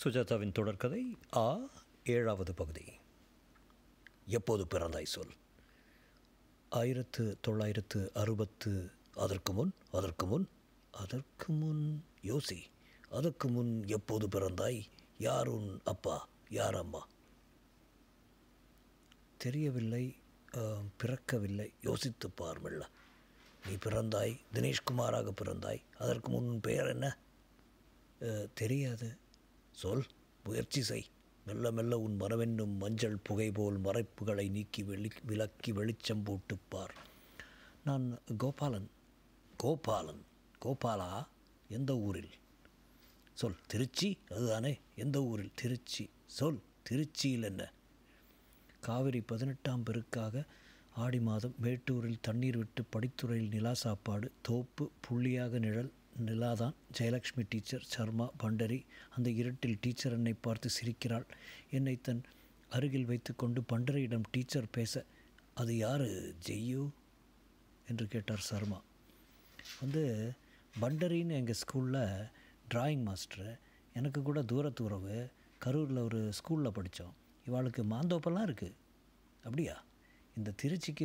சுஜாதாவின் தொடர்கதை ஆ ஏழாவது பகுதி எப்போது பிறந்தாய் சொல் ஆயிரத்து தொள்ளாயிரத்து அறுபத்து அதற்கு முன் அதற்கு முன் அதற்கு முன் யோசி அதற்கு முன் எப்போது பிறந்தாய் யார் உன் அப்பா யார் அம்மா தெரியவில்லை ஆம், பிறக்கவில்லை யோசித்து பார் மெல்ல நீ பிறந்தாய் தினேஷ்குமாராக பிறந்தாய் அதற்கு முன் உன் பெயர் என்ன அஹ், தெரியாது சொல் முயற்சி செய் மெல்ல மெல்ல உன் மனவென்னும் மஞ்சள் புகை போல் மறைப்புகளை நீக்கி வெளி விலக்கி வெளிச்சம் போட்டுப் பார் நான் கோபாலன் கோபாலன் கோபாலா எந்த ஊரில் சொல் திருச்சி அதுதானே எந்த ஊரில் திருச்சி சொல் திருச்சியில் என்ன காவிரி பதினெட்டாம் பெருக்காக ஆடி மாதம் மேட்டூரில் தண்ணீர் விட்டு படித்துறையில் நிலா சாப்பாடு தோப்பு புள்ளியாக நிழல் நிலாதான் ஜெயலக்ஷ்மி டீச்சர் சர்மா பண்டரி அந்த இருட்டில் டீச்சர் என்னை பார்த்து சிரிக்கிறாள் என்னை தன் அருகில் வைத்துக்கொண்டு பண்டரியிடம் டீச்சர் பேச அது யார் ஜெய்யு என்று கேட்டார் சர்மா வந்து பண்டரின்னு எங்கள் ஸ்கூலில் டிராயிங் மாஸ்டரு எனக்கு கூட தூரத்து உறவு கரூரில் ஒரு ஸ்கூலில் படித்தோம் இவாளுக்கு மாந்தோப்பெல்லாம் இருக்குது அப்படியா இந்த திருச்சிக்கு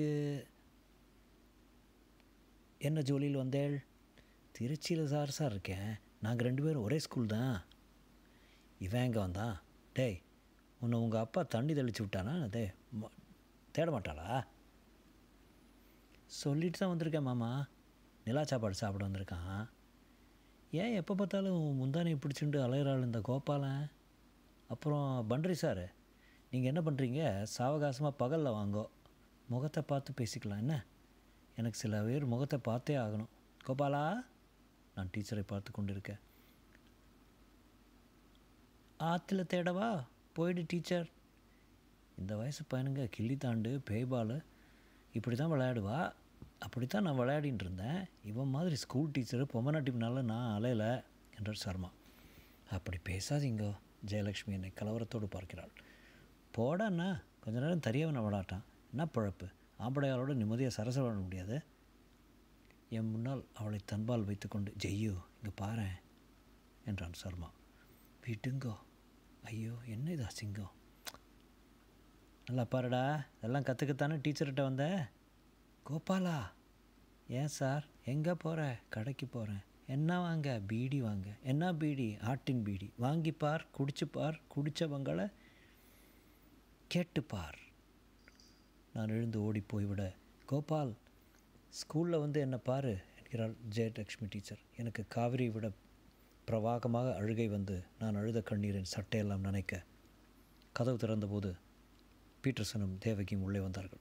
என்ன ஜோலியில் வந்தேள் திருச்சியில் சார் சார் இருக்கேன் நாங்கள் ரெண்டு பேரும் ஒரே ஸ்கூல் தான் இவன் எங்கே வந்தான் டேய் உன்னை உங்கள் அப்பா தண்ணி தெளிச்சு விட்டானா டேய் ம- தேட மாட்டாளா சொல்லிட்டு தான் வந்திருக்கேன் மாமா நிலா சாப்பாடு சாப்பிட வந்திருக்கான் ஏன் எப்போ பார்த்தாலும் முந்தானையை பிடிச்சிட்டு அலையிறாள் இந்த கோபாலன் அப்புறம் பண்ரி சார் நீங்கள் என்ன பண்ணுறீங்க சாவகாசமாக பகலில் வாங்கோ முகத்தை பார்த்து பேசிக்கலாம் என்ன எனக்கு சில பேர் முகத்தை பார்த்தே ஆகணும் கோபாலா நான் டீச்சரை பார்த்து கொண்டிருக்கேன் ஆற்றுல தேடவா போயிடு டீச்சர் இந்த வயசு பையனுங்க கிள்ளி தாண்டு பேய்பால் இப்படி தான் விளையாடுவா அப்படி தான் நான் விளையாடின்னு இருந்தேன் இவன் மாதிரி ஸ்கூல் டீச்சரு பொம்மநாட்டினால நான் அலையலை என்றார் சர்மா அப்படி பேசாதீங்கோ ஜெயலக்ஷ்மி என்னை கலவரத்தோடு பார்க்கிறாள் போடாண்ணா கொஞ்ச நேரம் தெரியவன விளாட்டான் என்ன பழப்பு ஆம்படையாளோட நிம்மதியாக சரச விளாட முடியாது என் முன்னால் அவளை தன்பால் வைத்துக்கொண்டு ஜெய்யோ இங்கே பாரேன் என்றான் சர்மா விடுங்கோ ஐயோ என்ன இது அசிங்கம் நல்லா பாருடா இதெல்லாம் கற்றுக்கத்தானே டீச்சர்கிட்ட வந்த கோபாலா ஏன் சார் எங்கே போகிற கடைக்கு போகிறேன் என்ன வாங்க பீடி வாங்க என்ன பீடி ஆட்டின் பீடி வாங்கி பார் குடிச்சு பார் குடித்தவங்களை கேட்டுப்பார் நான் எழுந்து ஓடி போய்விட கோபால் ஸ்கூலில் வந்து என்ன பாரு என்கிறாள் ஜெயலக்ஷ்மி டீச்சர் எனக்கு காவிரி விட பிரவாகமாக அழுகை வந்து நான் அழுத கண்ணீரின் சட்டையெல்லாம் நனைக்க கதவு திறந்தபோது பீட்டர்சனும் தேவகியும் உள்ளே வந்தார்கள்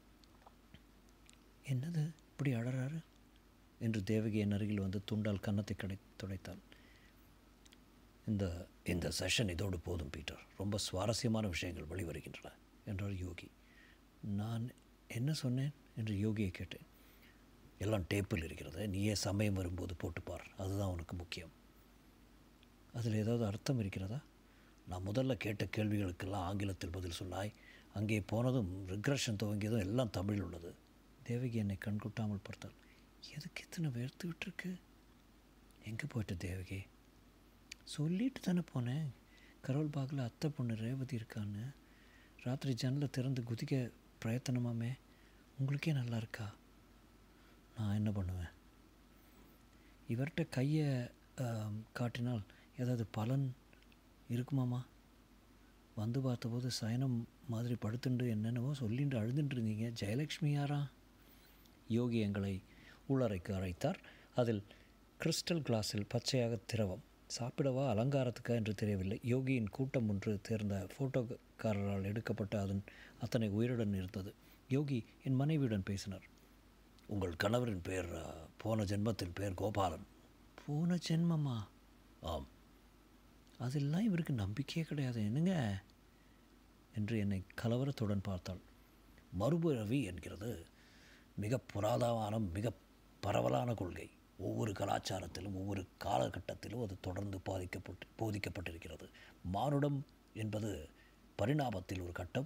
என்னது இப்படி அழறாரு என்று தேவகி என் அருகில் வந்து துண்டால் கன்னத்தை கடை துடைத்தாள் இந்த இந்த செஷன் இதோடு போதும் பீட்டர் ரொம்ப சுவாரஸ்யமான விஷயங்கள் வெளிவருகின்றன என்றார் யோகி நான் என்ன சொன்னேன் என்று யோகியை கேட்டேன் எல்லாம் டேப்பில் இருக்கிறது நீயே சமயம் வரும்போது போட்டுப்பார் அதுதான் உனக்கு முக்கியம் அதில் ஏதாவது அர்த்தம் இருக்கிறதா நான் முதல்ல கேட்ட கேள்விகளுக்கெல்லாம் ஆங்கிலத்தில் பதில் சொன்னாய் அங்கே போனதும் ரிக்ரெஷன் துவங்கியதும் எல்லாம் தமிழில் உள்ளது தேவகி என்னை கண்கொட்டாமல் பார்த்தாள் எதுக்கு இத்தனை வேர்த்து விட்டுருக்கு எங்கே போயிட்ட தேவகி சொல்லிட்டு தானே போனேன் கரோல் பாகில் அத்தை பொண்ணு ரேவதி இருக்கான்னு ராத்திரி ஜன்னலை திறந்து குதிக்க பிரயத்தனமாமே உங்களுக்கே நல்லா இருக்கா நான் என்ன பண்ணுவேன் இவர்கிட்ட கையை ஆம், காட்டினால் ஏதாவது பலன் இருக்குமாமா வந்து பார்த்தபோது சயனம் மாதிரி படுத்துண்டு என்னென்னவோ சொல்லிட்டு அழுதுட்டு இருந்தீங்க ஜெயலக்ஷ்மி யாரா யோகி எங்களை உள்ளறைக்கு அழைத்தார் அதில் கிறிஸ்டல் கிளாஸில் பச்சையாக திரவம் சாப்பிடவா அலங்காரத்துக்கா என்று தெரியவில்லை யோகியின் கூட்டம் ஒன்று தேர்ந்த ஃபோட்டோக்காரரால் எடுக்கப்பட்ட அதன் அத்தனை உயிருடன் இருந்தது யோகி என் மனைவியுடன் பேசினார் உங்கள் கணவரின் பேர் அ, போன ஜென்மத்தின் பேர் கோபாலன் போன ஜென்மமா ஆம் அதெல்லாம் இவருக்கு நம்பிக்கையே கிடையாது என்னங்க என்று என்னை கலவரத்துடன் பார்த்தாள் மறுபிறவி என்கிறது மிக புராதமான மிக பரவலான கொள்கை ஒவ்வொரு கலாச்சாரத்திலும் ஒவ்வொரு காலகட்டத்திலும் அது தொடர்ந்து பாதிக்கப்பட்டு போதிக்கப்பட்டிருக்கிறது மானுடம் என்பது பரிணாமத்தில் ஒரு கட்டம்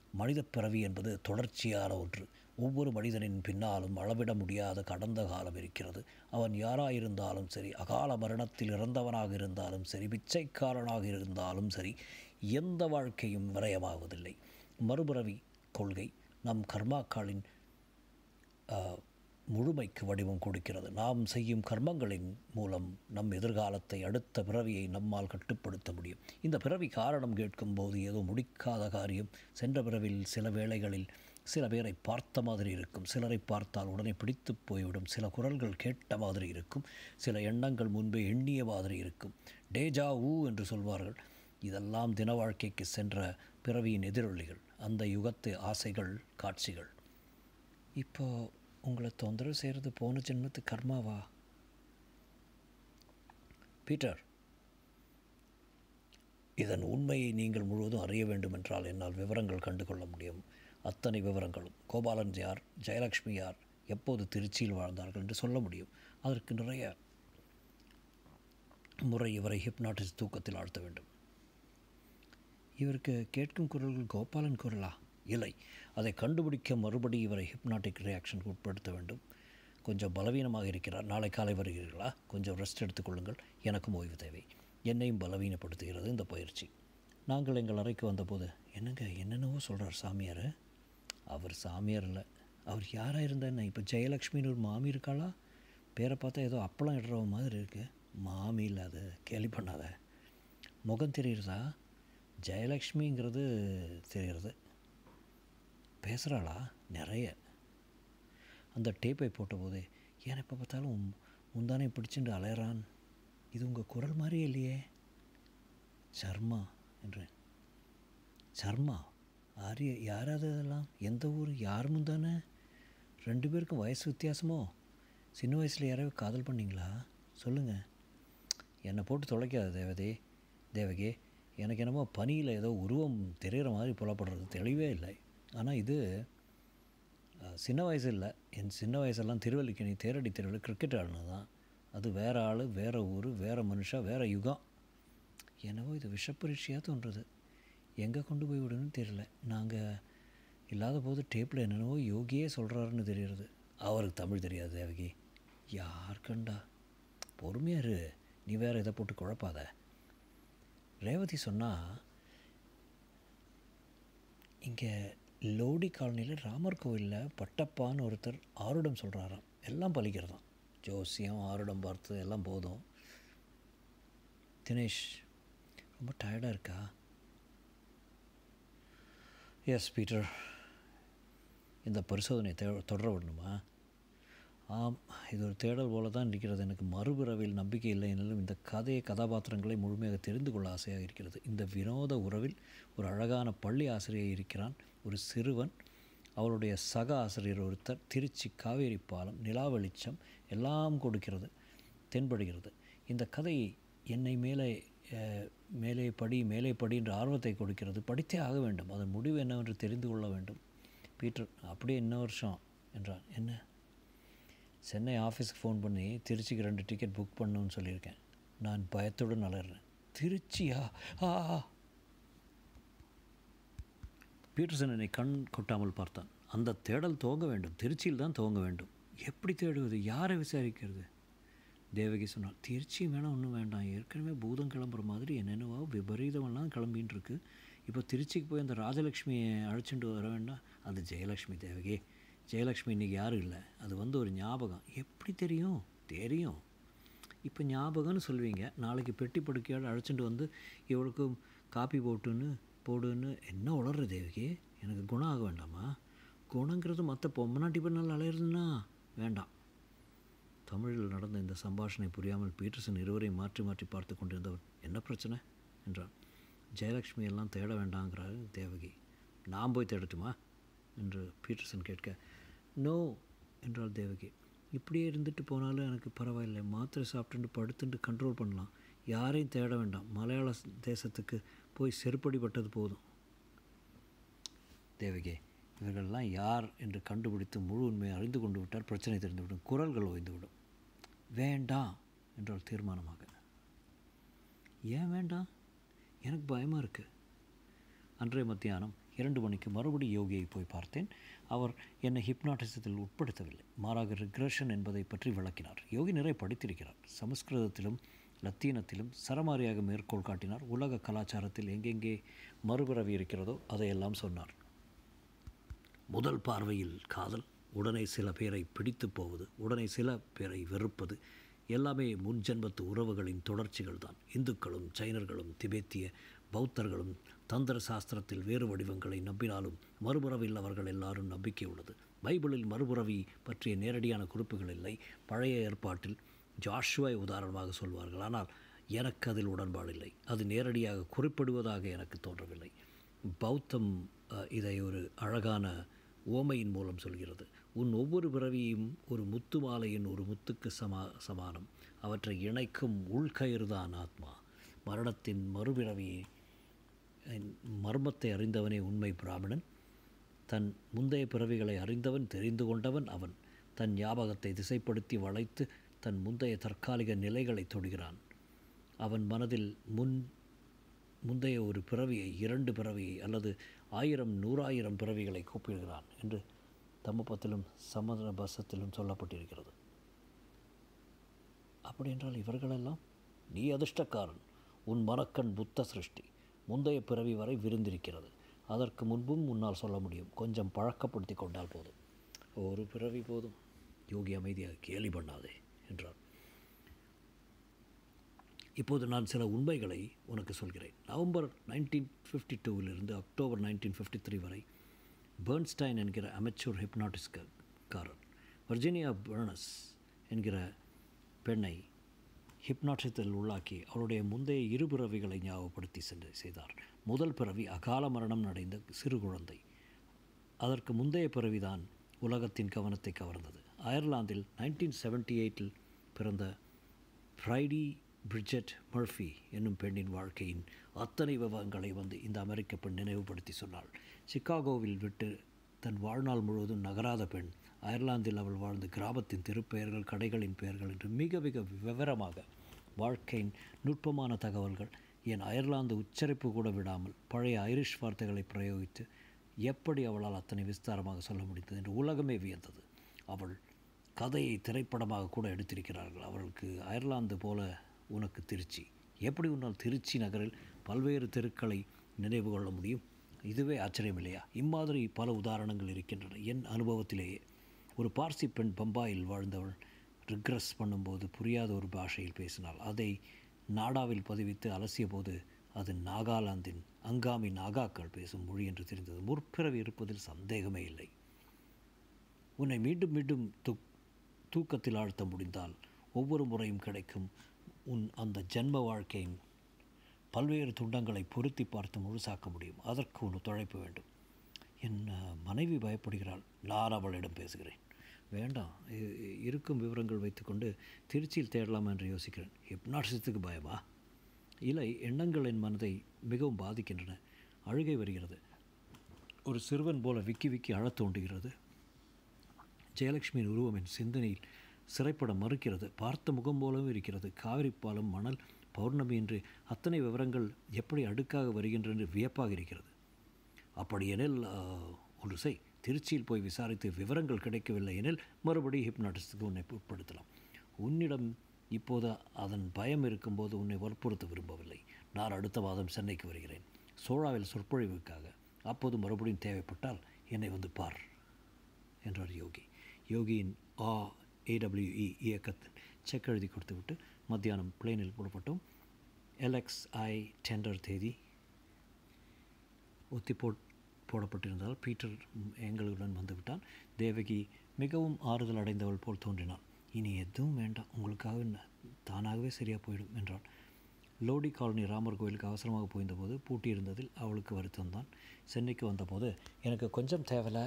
மனித பிறவி என்பது தொடர்ச்சியான ஒன்று ஒவ்வொரு மனிதனின் பின்னாலும் அளவிட முடியாத கடந்த காலம் இருக்கிறது அவன் யாராயிருந்தாலும் சரி அகால மரணத்தில் இறந்தவனாக இருந்தாலும் சரி பிச்சைக்காரனாக இருந்தாலும் சரி எந்த வாழ்க்கையும் விரயமாவதில்லை மறுபிறவி கொள்கை நம் கர்மாக்களின் முழுமைக்கு வடிவம் கொடுக்கிறது நாம் செய்யும் கர்மங்களின் மூலம் நம் எதிர்காலத்தை அடுத்த பிறவியை நம்மால் கட்டுப்படுத்த முடியும் இந்த பிறவி காரணம் கேட்கும்போது ஏதோ முடிக்காத காரியம் சென்ற பிறவில் சில வேளைகளில் சில பேரை பார்த்த மாதிரி இருக்கும் சிலரை பார்த்தால் உடனே பிடித்து போய்விடும் சில குரல்கள் கேட்ட மாதிரி இருக்கும் சில எண்ணங்கள் முன்பே எண்ணிய மாதிரி இருக்கும் டேஜா ஊ என்று சொல்வார்கள் இதெல்லாம் தின வாழ்க்கைக்கு சென்ற பிறவியின் எதிரொலிகள் அந்த யுகத்து ஆசைகள் காட்சிகள் இப்போ உங்களை தொந்தரவு செய்கிறது போன ஜென்மத்து கர்மாவா பீட்டர் இதன் உண்மையை நீங்கள் முழுவதும் அறிய வேண்டும் என்றால் என்னால் விவரங்கள் கண்டு கொள்ள முடியும் அத்தனை விவரங்களும் கோபாலன் யார் ஜெயலக்ஷ்மி யார் எப்போது திருச்சியில் வாழ்ந்தார்கள் என்று சொல்ல முடியும் அதற்கு நிறைய முறை இவரை ஹிப்னாட்டிஸ் தூக்கத்தில் ஆழ்த்த வேண்டும் இவருக்கு கேட்கும் குரல்கள் கோபாலன் குரலா இல்லை அதை கண்டுபிடிக்க மறுபடி இவரை ஹிப்னாட்டிக் ரியாக்ஷனுக்கு உட்படுத்த வேண்டும் கொஞ்சம் பலவீனமாக இருக்கிறார் நாளை காலை வருகிறீர்களா கொஞ்சம் ரெஸ்ட் எடுத்துக்கொள்ளுங்கள் எனக்கும் ஓய்வு தேவை என்னையும் பலவீனப்படுத்துகிறது இந்த பயிற்சி நாங்கள் எங்கள் அறைக்கு வந்தபோது என்னங்க என்னென்னவோ சொல்கிறார் சாமியார் அவர் சாமியார் இல்லை அவர் யாராக இருந்தா இப்போ ஜெயலக்ஷ்மின்னு ஒரு மாமி இருக்காளா பேரை பார்த்தா ஏதோ அப்பளம் இடுற மாதிரி இருக்குது மாமி இல்லை அது கேலி பண்ணாத முகம் தெரியுறதா ஜெயலக்ஷ்மிங்கிறது தெரிகிறது பேசுகிறாளா நிறைய அந்த டேப்பை போட்டபோது ஏன் எப்போ பார்த்தாலும் முந்தானே பிடிச்சிட்டு அலையறான் இது உங்கள் குரல் மாதிரியே இல்லையே சர்மா என்றேன் சர்மா ஆரிய யாராவது அதெல்லாம் எந்த ஊர் யார் முந்தானே ரெண்டு பேருக்கும் வயசு வித்தியாசமோ சின்ன வயசில் யாராவது காதல் பண்ணிங்களா சொல்லுங்கள் என்னை போட்டு தொலைக்காத தேவதே தேவகே எனக்கு என்னமோ பனியில் ஏதோ உருவம் தெரிகிற மாதிரி புலப்படுறது தெளிவே இல்லை ஆனால் இது சின்ன வயசு இல்லை என் சின்ன வயசெல்லாம் திருவல்லிக்கணி தேரடி தெருவில் கிரிக்கெட் ஆடினது தான் அது வேறு ஆள் வேறு ஊர் வேறு மனுஷா வேறு யுகம் என்னவோ இது விஷப்பரீட்சையாக தோன்றுறது எங்கே கொண்டு போய் விடணும்னு தெரியல நாங்கள் இல்லாத போது டேப்பில் என்னென்னவோ யோகியே சொல்கிறாருன்னு தெரியுறது அவருக்கு தமிழ் தெரியாது தேவகி யார் கண்டா பொறுமையாக இரு நீ வேறு இதை போட்டு குழப்பாத ரேவதி சொன்னால் இங்கே லோடி காலனியில் ராமர் கோவிலில் பட்டப்பான்னு ஒருத்தர் ஆருடம் சொல்கிறாராம் எல்லாம் பலிக்கிறதாம் ஜோசியம் ஆருடம் பார்த்து எல்லாம் போதும் தினேஷ் ரொம்ப டயர்டாக இருக்கா எஸ் பீட்டர் இந்த பரிசோதனை தே தொடர விடணுமா ஆம் இது ஒரு தேடல் போல தான் இருக்கிறது எனக்கு மறுபிறவில் நம்பிக்கை இல்லை எனினும் இந்த கதையை கதாபாத்திரங்களை முழுமையாக தெரிந்து கொள்ள ஆசையாக இருக்கிறது இந்த வினோத உறவில் ஒரு அழகான பள்ளி ஆசிரியர் இருக்கிறான் ஒரு சிறுவன் அவருடைய சக ஆசிரியர் ஒருத்தர் திருச்சி காவேரி பாலம் நிலா வெளிச்சம் எல்லாம் கொடுக்கிறது தென்படுகிறது இந்த கதை என்னை மேலே மேலே படி மேலே படி என்ற ஆர்வத்தை கொடுக்கிறது படித்தே ஆக வேண்டும் அதன் முடிவு என்னவென்று தெரிந்து கொள்ள வேண்டும் பீட்டர் அப்படியே இன்ன வருஷம் என்றான் என்ன சென்னை ஆஃபீஸுக்கு ஃபோன் பண்ணி திருச்சிக்கு ரெண்டு டிக்கெட் புக் பண்ணணும்னு சொல்லியிருக்கேன் நான் பயத்துடன் அலறேன் திருச்சியா ஆ பீட்டர்சன் என்னை கண் கொட்டாமல் பார்த்தான் அந்த தேடல் துவங்க வேண்டும் திருச்சியில் தான் துவங்க வேண்டும் எப்படி தேடுவது யாரை விசாரிக்கிறது தேவகி சொன்னாள் திருச்சி வேணாம் ஒன்றும் வேண்டாம் ஏற்கனவே பூதம் கிளம்புற மாதிரி என்னென்னவோ விபரீதமெல்லாம் கிளம்பின்னு இருக்கு இப்போ திருச்சிக்கு போய் அந்த ராஜலக்ஷ்மியை அழைச்சிட்டு வர வேண்டாம் அது ஜெயலக்ஷ்மி தேவகி ஜெயலக்ஷ்மி இன்றைக்கி யாரும் இல்லை அது வந்து ஒரு ஞாபகம் எப்படி தெரியும் தெரியும் இப்போ ஞாபகம்னு சொல்லுவீங்க நாளைக்கு பெட்டி படுக்கையோடு அழைச்சிட்டு வந்து இவளுக்கும் காப்பி போட்டுன்னு போடுன்னு என்ன உளர்ற தேவகி எனக்கு குணம் ஆக வேண்டாமா குணங்கிறது மற்ற பொம்மநாட்டி பெண்ணால் அலையிறதுன்னா வேண்டாம் தமிழில் நடந்த இந்த சம்பாஷணை புரியாமல் பீட்டர்சன் இருவரையும் மாற்றி மாற்றி பார்த்து கொண்டிருந்தவர் என்ன பிரச்சனை என்றான் ஜெயலக்ஷ்மி எல்லாம் தேட வேண்டாங்கிறாரு தேவகி நான் போய் தேடட்டுமா என்று பீட்டர்சன் கேட்க நோ என்றாள் தேவகி இப்படியே இருந்துட்டு போனாலும் எனக்கு பரவாயில்லை மாத்திரை சாப்பிட்டுட்டு படுத்துட்டு கண்ட்ரோல் பண்ணலாம் யாரையும் தேட வேண்டாம் மலையாள தேசத்துக்கு போய் செருப்படிப்பட்டது போதும் தேவகி இவர்கள்லாம் யார் என்று கண்டுபிடித்து முழு உண்மையை அறிந்து கொண்டு விட்டால் பிரச்சனை தெரிந்துவிடும் குரல்கள் ஓய்ந்துவிடும் வேண்டாம் என்றால் தீர்மானமாக ஏன் வேண்டாம் எனக்கு பயமாக இருக்குது அன்றைய மத்தியானம் இரண்டு மணிக்கு மறுபடி யோகியை போய் பார்த்தேன் அவர் என்னை ஹிப்னாட்டிசத்தில் உட்படுத்தவில்லை மாறாக ரிக்ரெஷன் என்பதை பற்றி விளக்கினார் யோகி நிறைய படித்திருக்கிறார் சமஸ்கிருதத்திலும் லத்தீனத்திலும் சரமாரியாக மேற்கோள் காட்டினார் உலக கலாச்சாரத்தில் எங்கெங்கே மறுபிறவி இருக்கிறதோ அதையெல்லாம் சொன்னார் முதல் பார்வையில் காதல் உடனே சில பேரை பிடித்து போவது உடனே சில பேரை வெறுப்பது எல்லாமே முன்ஜென்மத்து உறவுகளின் தொடர்ச்சிகள் தான் இந்துக்களும் சைனர்களும் திபேத்திய பௌத்தர்களும் தந்திர சாஸ்திரத்தில் வேறு வடிவங்களை நம்பினாலும் மறுபுறவில் அவர்கள் எல்லாரும் நம்பிக்கை உள்ளது பைபிளில் மறுபுறவி பற்றிய நேரடியான குறிப்புகள் இல்லை பழைய ஏற்பாட்டில் ஜாஷுவை உதாரணமாக சொல்வார்கள் ஆனால் எனக்கு அதில் உடன்பாடில்லை அது நேரடியாக குறிப்பிடுவதாக எனக்கு தோன்றவில்லை பௌத்தம் இதை ஒரு அழகான ஓமையின் மூலம் சொல்கிறது உன் ஒவ்வொரு பிறவியும் ஒரு முத்து மாலையின் ஒரு முத்துக்கு சமா சமானம் அவற்றை இணைக்கும் உள்கயிறுதான் ஆத்மா மரணத்தின் மறுபிறவியை மர்மத்தை அறிந்தவனே உண்மை பிராமணன் தன் முந்தைய பிறவிகளை அறிந்தவன் தெரிந்து கொண்டவன் அவன் தன் ஞாபகத்தை திசைப்படுத்தி வளைத்து தன் முந்தைய தற்காலிக நிலைகளை தொடுகிறான் அவன் மனதில் முன் முந்தைய ஒரு பிறவியை இரண்டு பிறவியை அல்லது ஆயிரம் நூறாயிரம் பிறவிகளை கூப்பிடுகிறான் என்று தம்மபத்திலும் சமதன பசத்திலும் சொல்லப்பட்டிருக்கிறது அப்படி என்றால் இவர்களெல்லாம் நீ அதிர்ஷ்டக்காரன் உன் மனக்கண் புத்த சிருஷ்டி முந்தைய பிறவி வரை விருந்திருக்கிறது அதற்கு முன்பும் முன்னால் சொல்ல முடியும் கொஞ்சம் பழக்கப்படுத்தி கொண்டால் போதும் ஒரு பிறவி போதும் யோகி அமைதியாக கேலி பண்ணாதே என்றார் இப்போது நான் சில உண்மைகளை உனக்கு சொல்கிறேன் நவம்பர் நைன்டீன் ஃபிஃப்டி டூவிலிருந்து அக்டோபர் நைன்டீன் ஃபிஃப்டி த்ரீ வரை பேர்ன்ஸ்டைன் என்கிற அமெச்சூர் ஹிப்னாட்டிஸ்காரர் வர்ஜினியா பர்னஸ் என்கிற பெண்ணை ஹிப்னாட்டிசத்தில் உள்ளாக்கி அவருடைய முந்தைய இரு பிறவிகளை ஞாபகப்படுத்தி சென்று செய்தார் முதல் பிறவி அகால மரணம் அடைந்த சிறு குழந்தை அதற்கு முந்தைய பிறவிதான் உலகத்தின் கவனத்தை கவர்ந்தது அயர்லாந்தில் நைன்டீன் செவன்டி எயிட்டில் பிறந்த ஃப்ரைடி பிரிட்ஜெட் மர்ஃபி என்னும் பெண்ணின் வாழ்க்கையின் அத்தனை விவரங்களை வந்து இந்த அமெரிக்க பெண் நினைவுபடுத்தி சொன்னாள் சிக்காகோவில் விட்டு தன் வாழ்நாள் முழுவதும் நகராத பெண் அயர்லாந்தில் அவள் வாழ்ந்த கிராமத்தின் திருப்பெயர்கள் கடைகளின் பெயர்கள் என்று மிக மிக விவரமாக வாழ்க்கையின் நுட்பமான தகவல்கள் என் அயர்லாந்து உச்சரிப்பு கூட விடாமல் பழைய ஐரிஷ் வார்த்தைகளை பிரயோகித்து எப்படி அவளால் அத்தனை விஸ்தாரமாக சொல்ல முடிந்தது என்று உலகமே வியந்தது அவள் கதையை திரைப்படமாக கூட எடுத்திருக்கிறார்கள் அவளுக்கு அயர்லாந்து போல உனக்கு திருச்சி எப்படி உன்னால் திருச்சி நகரில் பல்வேறு தெருக்களை நினைவு கொள்ள முடியும் இதுவே ஆச்சரியம் இல்லையா இம்மாதிரி பல உதாரணங்கள் இருக்கின்றன என் அனுபவத்திலேயே ஒரு பார்சி பெண் பம்பாயில் வாழ்ந்தவள் ரிக்ரஸ் பண்ணும்போது புரியாத ஒரு பாஷையில் பேசினாள் அதை நாடாவில் பதிவித்து அலசிய போது அது நாகாலாந்தின் அங்காமி நாகாக்கள் பேசும் மொழி என்று தெரிந்தது முற்பிறவி இருப்பதில் சந்தேகமே இல்லை உன்னை மீண்டும் மீண்டும் தூ தூக்கத்தில் ஆழ்த்த முடிந்தால் ஒவ்வொரு முறையும் கிடைக்கும் உன் அந்த ஜென்ம வாழ்க்கையின் பல்வேறு துண்டங்களை பொருத்தி பார்த்து முழுசாக்க முடியும் அதற்கு ஒன்று துழைப்பு வேண்டும் என் மனைவி பயப்படுகிறாள் நான் அவளிடம் பேசுகிறேன் வேண்டாம் இருக்கும் விவரங்கள் வைத்துக்கொண்டு திருச்சியில் தேடலாம் என்று யோசிக்கிறேன் ஹிப்னாட்டிசத்துக்கு பயமா இல்லை எண்ணங்கள் என் மனதை மிகவும் பாதிக்கின்றன அழுகை வருகிறது ஒரு சிறுவன் போல விக்கி விக்கி அழத் தோண்டுகிறது ஜெயலட்சுமியின் உருவம் என் சிந்தனையில் சிறைப்பட மறுக்கிறது பார்த்த முகம் போலவும் இருக்கிறது காவிரி பாலம் மணல் பௌர்ணமி என்று அத்தனை விவரங்கள் எப்படி அடுக்காக வருகின்றன என்று வியப்பாக இருக்கிறது அப்படியெனில் ஒன்று செய் திருச்சியில் போய் விசாரித்து விவரங்கள் கிடைக்கவில்லை எனில் மறுபடி ஹிப்னாட்டிஸ்டுக்கு உன்னை உட்படுத்தலாம் உன்னிடம் இப்போது அதன் பயம் இருக்கும்போது உன்னை வற்புறுத்த விரும்பவில்லை நான் அடுத்த மாதம் சென்னைக்கு வருகிறேன் சோழாவில் சொற்பொழிவுக்காக அப்போது மறுபடியும் தேவைப்பட்டால் என்னை வந்து பார் என்றார் யோகி யோகியின் ஆ ஏடபிள்யூஇ இயக்கத்தில் செக் எழுதி கொடுத்துவிட்டு மத்தியானம் பிளேனில் போடப்பட்டோம் எல்எக்ஸ்ஐ டெண்டர் தேதி ஒத்தி போ போடப்பட்டிருந்தால் பீட்டர் எங்களுடன் வந்துவிட்டான் தேவகி மிகவும் ஆறுதல் அடைந்தவள் போல் தோன்றினாள் இனி எதுவும் வேண்டாம் உங்களுக்காக தானாகவே சரியாக போயிடும் என்றாள் லோடி காலனி ராமர் கோயிலுக்கு அவசரமாக போயிருந்தபோது பூட்டியிருந்ததில் அவளுக்கு வருத்தம் தான் சென்னைக்கு வந்தபோது எனக்கு கொஞ்சம் தேவையில்ல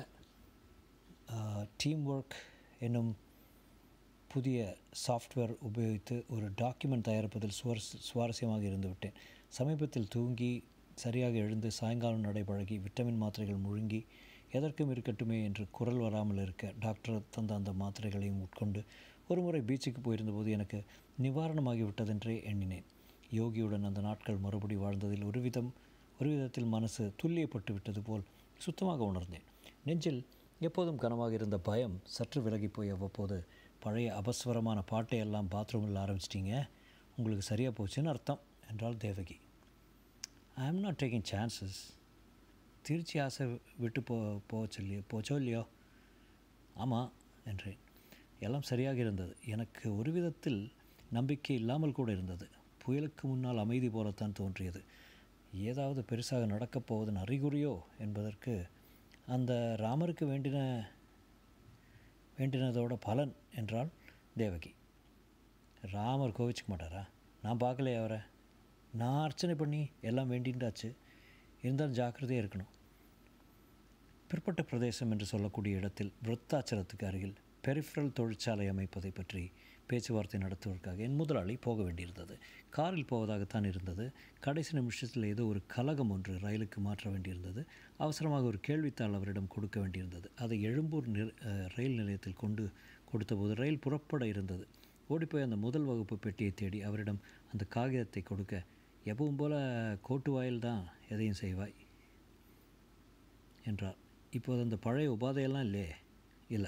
டீம் ஒர்க் என்னும் புதிய சாஃப்ட்வேர் உபயோகித்து ஒரு டாக்குமெண்ட் தயாரிப்பதில் சுவாரஸ் சுவாரஸ்யமாக இருந்து விட்டேன் சமீபத்தில் தூங்கி சரியாக எழுந்து சாயங்காலம் நடைபழகி விட்டமின் மாத்திரைகள் முழுங்கி எதற்கும் இருக்கட்டுமே என்று குரல் வராமல் இருக்க டாக்டர் தந்த அந்த மாத்திரைகளையும் உட்கொண்டு ஒரு முறை பீச்சுக்கு போயிருந்தபோது எனக்கு நிவாரணமாகி விட்டதென்றே எண்ணினேன் யோகியுடன் அந்த நாட்கள் மறுபடி வாழ்ந்ததில் ஒரு விதம் ஒரு விதத்தில் மனசு துல்லியப்பட்டு விட்டது போல் சுத்தமாக உணர்ந்தேன் நெஞ்சில் எப்போதும் கனமாக இருந்த பயம் சற்று விலகி போய் அவ்வப்போது பழைய அபஸ்வரமான பாட்டையெல்லாம் பாத்ரூமில் ஆரம்பிச்சிட்டிங்க உங்களுக்கு சரியாக போச்சுன்னு அர்த்தம் என்றாள் தேவகி ஐ am not taking chances Trichy ஆசை விட்டு போ போக சொல்லி போச்சோ இல்லையோ ஆமாம் என்றேன் எல்லாம் சரியாக இருந்தது எனக்கு ஒரு விதத்தில் நம்பிக்கை இல்லாமல் கூட இருந்தது புயலுக்கு முன்னால் அமைதி போலத்தான் தோன்றியது ஏதாவது பெருசாக நடக்கப் போவதன் அறிகுறியோ என்பதற்கு அந்த ராமருக்கு வேண்டின வேண்டினதோட பலன் என்றால் தேவகி ராமர் கோவிச்சுக்க மாட்டாரா நான் பார்க்கலையே அவரை நான் அர்ச்சனை பண்ணி எல்லாம் வேண்டின்றாச்சு இருந்தாலும் ஜாக்கிரதையாக இருக்கணும் பிற்பட்ட பிரதேசம் என்று சொல்லக்கூடிய இடத்தில் விருத்தாச்சலத்துக்கு அருகில் பெரிஃபரல் தொழிற்சாலை அமைப்பதை பற்றி பேச்சுவார்த்தை நடத்துவதற்காக என் முதலாளி போக வேண்டியிருந்தது காரில் போவதாகத்தான் இருந்தது கடைசி நிமிஷத்தில் ஏதோ ஒரு கலகம் ஒன்று ரயிலுக்கு மாற்ற வேண்டியிருந்தது அவசரமாக ஒரு கேள்வித்தாள் அவரிடம் கொடுக்க வேண்டியிருந்தது அதை எழும்பூர் நிற ரயில் நிலையத்தில் கொண்டு கொடுத்தபோது ரயில் புறப்பட இருந்தது ஓடிப்போய் அந்த முதல் வகுப்பு பெட்டியை தேடி அவரிடம் அந்த காகிதத்தை கொடுக்க எப்பவும் போல கோட்டு வாயில் தான் எதையும் செய்வாய் என்றார் இப்போது அந்த பழைய உபாதையெல்லாம் இல்லையே இல்லை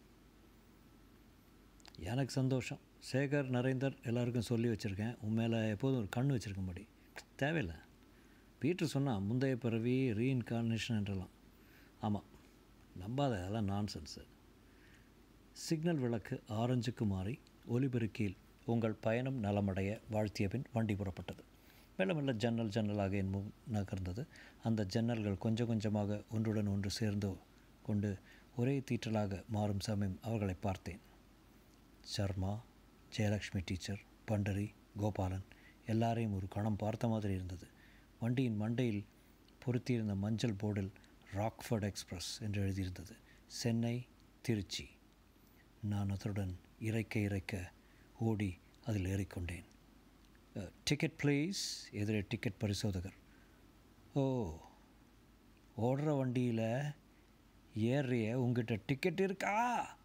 எனக்கு சந்தோஷம் சேகர் நரேந்தர் எல்லாருக்கும் சொல்லி வச்சுருக்கேன் உன் மேலே எப்போதும் ஒரு கண் வச்சுருக்கும்படி தேவையில்லை பீட்டர் சொன்னால் முந்தைய பிறவி ரீஇன்கார்னேஷன் என்றெல்லாம் ஆமாம் நம்பாத அதெல்லாம் நான்சென்ஸு சிக்னல் விளக்கு ஆரஞ்சுக்கு மாறி ஒலிபெருக்கியில் உங்கள் பயணம் நலமடைய வாழ்த்திய பின் வண்டி புறப்பட்டது மெல்ல மெல்ல ஜன்னல் ஜன்னலாக என் முன் நகர்ந்தது அந்த ஜன்னல்கள் கொஞ்சம் கொஞ்சமாக ஒன்றுடன் ஒன்று சேர்ந்து கொண்டு ஒரே தீற்றலாக மாறும் சமயம் அவர்களை பார்த்தேன் சர்மா ஜெயலக்ஷ்மி டீச்சர் பண்டரி கோபாலன் எல்லாரையும் ஒரு கணம் பார்த்த மாதிரி இருந்தது வண்டியின் மண்டையில் பொருத்தியிருந்த மஞ்சள் போர்டில் ராக்ஃபர்ட் எக்ஸ்பிரஸ் என்று எழுதியிருந்தது சென்னை திருச்சி நான் அதனுடன் இறைக்க இறைக்க ஓடி அதில் ஏறிக்கொண்டேன் டிக்கெட் ப்ளீஸ் எதிரே டிக்கெட் பரிசோதகர் ஓ ஓடுற வண்டியில் ஏறிய உங்ககிட்ட டிக்கெட் இருக்கா